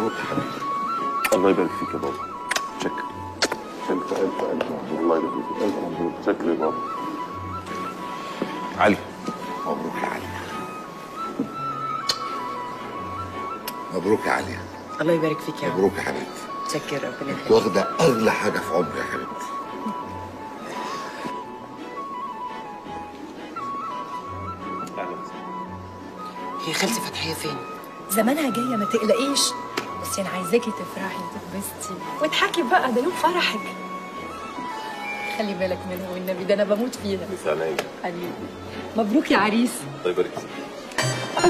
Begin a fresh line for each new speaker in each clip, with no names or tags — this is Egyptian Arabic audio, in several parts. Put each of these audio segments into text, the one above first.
مبروك يا حبيبي
الله يبارك فيك يا بابا شكرا ألف ألف ألف مبروك الله يبارك فيك ألف مبروك شكرا يا بابا علي
مبروك يا علي مبروك يا علي
الله يبارك فيك يا عم
مبروك يا حبيبتي
متشكر ربنا يخليك
واخده اغلى حاجه في عمري يا حبيبتي
هي خالتي فتحيه فين؟
زمانها جايه ما تقلقيش بس انا عايزاكي تفرحي وتتبسطي واضحكي بقى ده يوم فرحك خلي بالك منها والنبي ده انا بموت فيها
بس عينيا
حبيبي مبروك يا عريس
الله يبارك فيك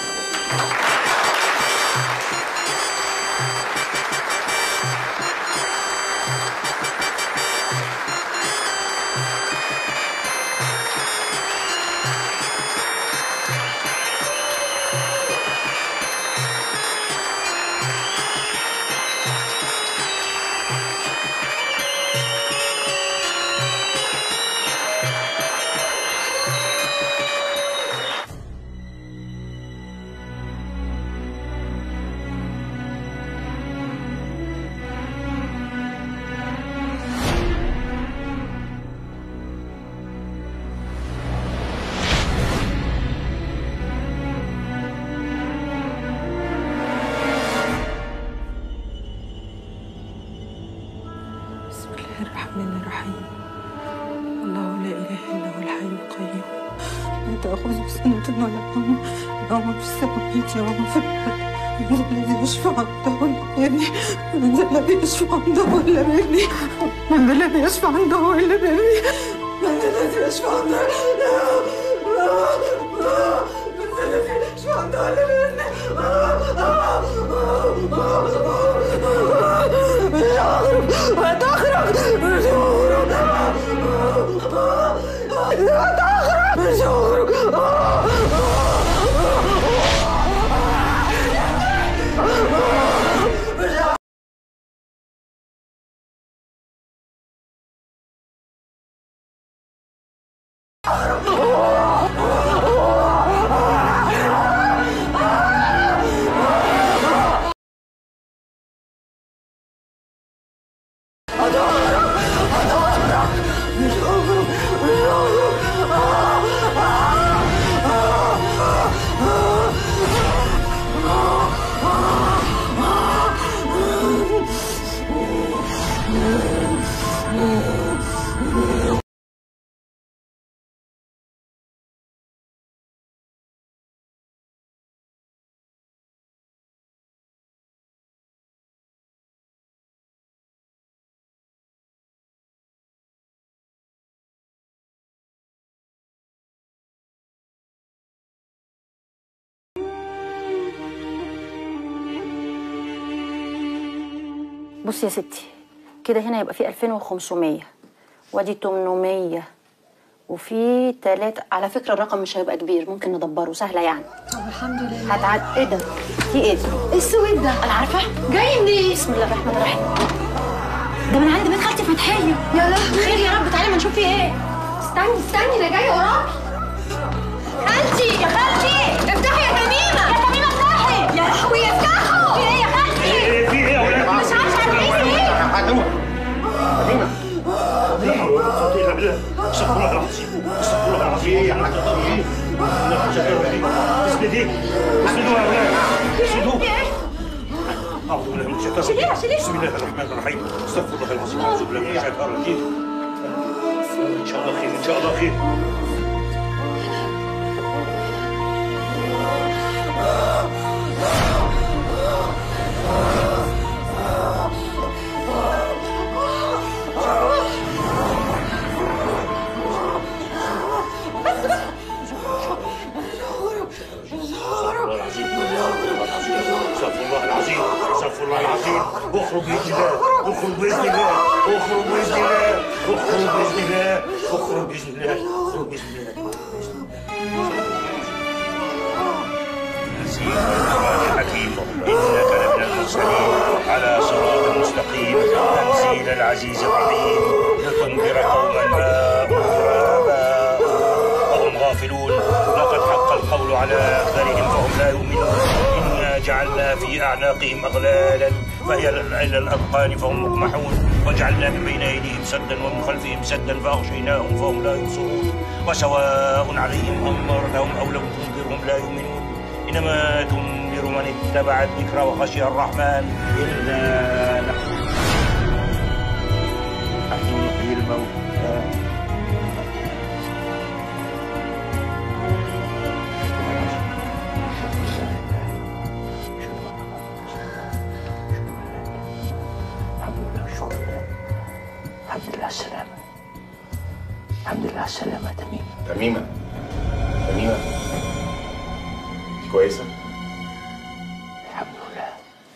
بسم الله الرحمن الرحيم الله لا إله إلا هو الحي القيوم لا تأخذه سنة ولا نوم له في السماوات وما في الأرض من ذا الذي يشفع عنده إلا بإذنه من ذا الذي يشفع عنده إلا بإذنه من ذا الذي يشفع عنده إلا بإذنه من ذا الذي يشفع عنده من ذا الذي يشفع عنده إلا بإذنه لا تخرج مش هخرج لا تخرج مش هخرج
بصي يا ستي كده هنا يبقى في 2500 وادي 800 وفي تلاتة على فكرة الرقم مش هيبقى كبير ممكن ندبره سهلة يعني
طب الحمد لله
هتعد ايه ده؟ في ايه؟
ايه السويد ده
انا عارفة
جاي منين
بسم الله الرحمن الرحيم ده من عند بيت خالتي فتحية
يا لهوي
خير يا رب تعالي ما نشوف في ايه
استني استني انا جايه وراكي خالتي يا خالتي افتحي يا تميمه يا تميمه افتحي يا لهوي افتحوا في ايه يا خالتي
ايه في ايه يا ولاد؟
مش عارفه هتعيشي ايه
حكمة
الا بالله استغفر الله العظيم استغفر الله العظيم يا حاج اسندي اسندوها يا ولاد اسندوها أعوذ بالله من الشيطان الرجيم
شيليها، شيليها.
بسم الله الرحمن الرحيم استغفر الله العظيم أعوذ بالله من الشيطان الرجيم إن شاء الله خير إن شاء الله خير استغفر الله العظيم استغفر الله العظيم استغفر الله العظيم اخرج باذن الله اخرج باذن الله اخرج باذن الله اخرج باذن الله اخرج باذن الله اخرج باذن الله حكيم انك لمن المرسلين على صراط مستقيم تنزيل العزيز الرحيم لتنذر قوما ما انذر اباؤهم وهم غافلون لقد حق القول على اكثرهم فهم لا يؤمنون انا وجعلنا في أعناقهم أغلالا فهي إلى الأذقان فهم مقمحون وجعلنا من بين أيديهم سدا ومن خلفهم سدا فأغشيناهم فهم لا يبصرون وسواء عليهم أنذرتهم أو لم تنذرهم لا يؤمنون إنما تنذر من اتبع الذكر وخشي الرحمن إلا نحن نحن نحيي الموتى
الحمد لله شكرا لله الحمد لله على السلامة الحمد لله على السلامة يا تميم
تميمة تميمة كويسة؟
الحمد لله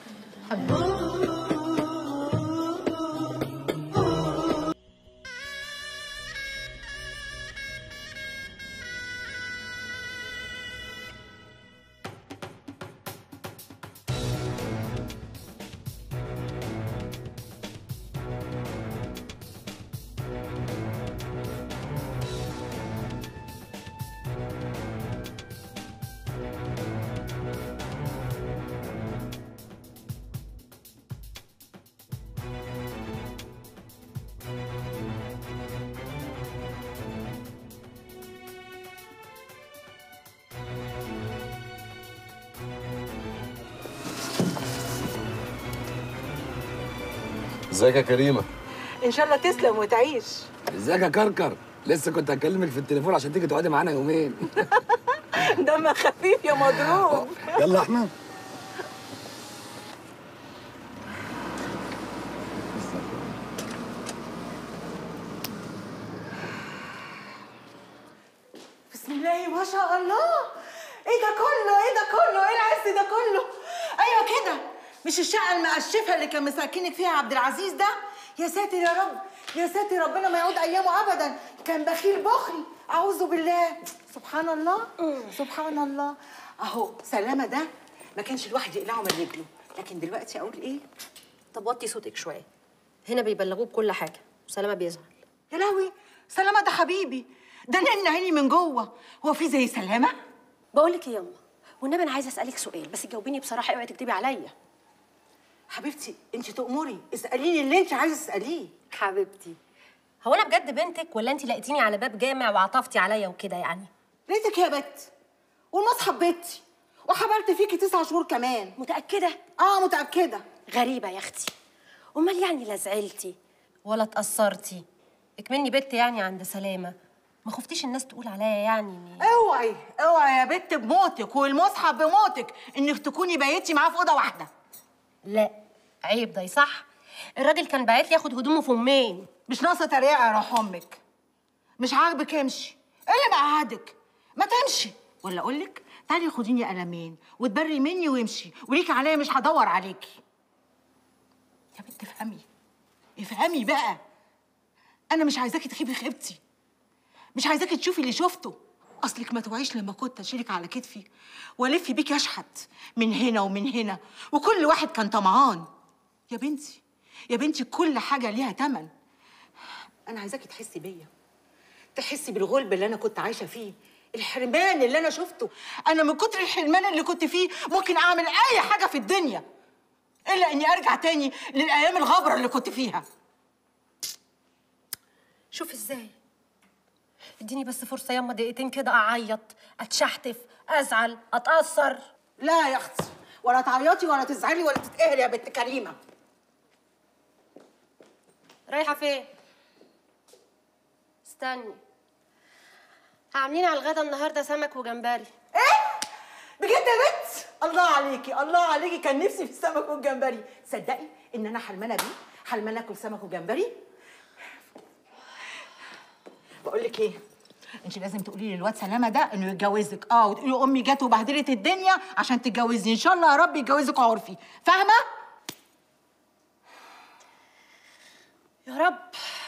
ازيك يا كريمه
ان شاء الله تسلم وتعيش
ازيك يا كركر لسه كنت هكلمك في التليفون عشان تيجي تقعدي معانا يومين
دمك خفيف يا مضروب
يلا احنا
بسم الله ما شاء الله ايه ده كله ايه ده كله ايه العز ده كله ايوه كده مش الشقه المقشفه اللي كان مساكنك فيها عبد العزيز ده يا ساتر يا رب يا ساتر ربنا ما يعود ايامه ابدا كان بخيل بخل اعوذ بالله سبحان الله سبحان الله اهو سلامه ده ما كانش الواحد يقلعه من رجله لكن دلوقتي اقول ايه
طب وطي صوتك شويه هنا بيبلغوه بكل حاجه وسلامه بيزعل
يا لهوي سلامه ده حبيبي ده نن عيني من جوه هو في زي سلامه
بقول لك ايه ياما والنبي انا عايزه اسالك سؤال بس جاوبيني بصراحه اوعي تكدبي عليا
حبيبتي انت تأمري اساليني اللي انت عايزه تساليه
حبيبتي هو انا بجد بنتك ولا انت لقيتيني على باب جامع وعطفتي عليا وكده يعني
لقيتك يا بت والمصحف بيتي وحبلت فيكي تسع شهور كمان
متاكده
اه متاكده
غريبه يا اختي امال يعني لا زعلتي ولا اتاثرتي اكمني بنت يعني عند سلامه ما خفتيش الناس تقول عليا يعني إني-
اوعي اوعي يا بت بموتك والمصحف بموتك انك تكوني بيتي معاه في اوضه واحده
لا عيب ده صح الراجل كان باعت لي ياخد هدومه في امين
مش ناقصه تريقه يا روح امك مش عاجبك امشي ايه اللي مقعدك ما تمشي ولا اقول لك تعالي خديني قلمين وتبري مني وامشي وليكي عليا مش هدور عليكي يا بنت افهمي افهمي بقى انا مش عايزاكي تخيبي خيبتي مش عايزاكي تشوفي اللي شفته اصلك ما توعيش لما كنت اشيلك على كتفي والف بيك اشحت من هنا ومن هنا وكل واحد كان طمعان يا بنتي يا بنتي كل حاجه ليها تمن انا عايزاكي تحسي بيا تحسي بالغلب اللي انا كنت عايشه فيه الحرمان اللي انا شفته انا من كتر الحرمان اللي كنت فيه ممكن اعمل اي حاجه في الدنيا الا اني ارجع تاني للايام الغبره اللي كنت فيها
شوف ازاي اديني بس فرصه ياما دقيقتين كده اعيط اتشحتف ازعل اتاثر
لا يا اختي ولا تعيطي ولا تزعلي ولا تتقهري يا بنت كريمه
رايحه فين استني عاملين على الغدا النهارده سمك وجمبري
بجد يا بنت الله عليكي الله عليكي كان نفسي في السمك والجمبري تصدقي ان انا حلمانه بيه حلمانه اكل سمك وجمبري بقول لك ايه انت لازم تقولي للواد سلامه ده انه يتجوزك اه وتقولي امي جت وبهدلت الدنيا عشان تتجوزني ان شاء الله يا رب يتجوزك عرفي فاهمه
يا رب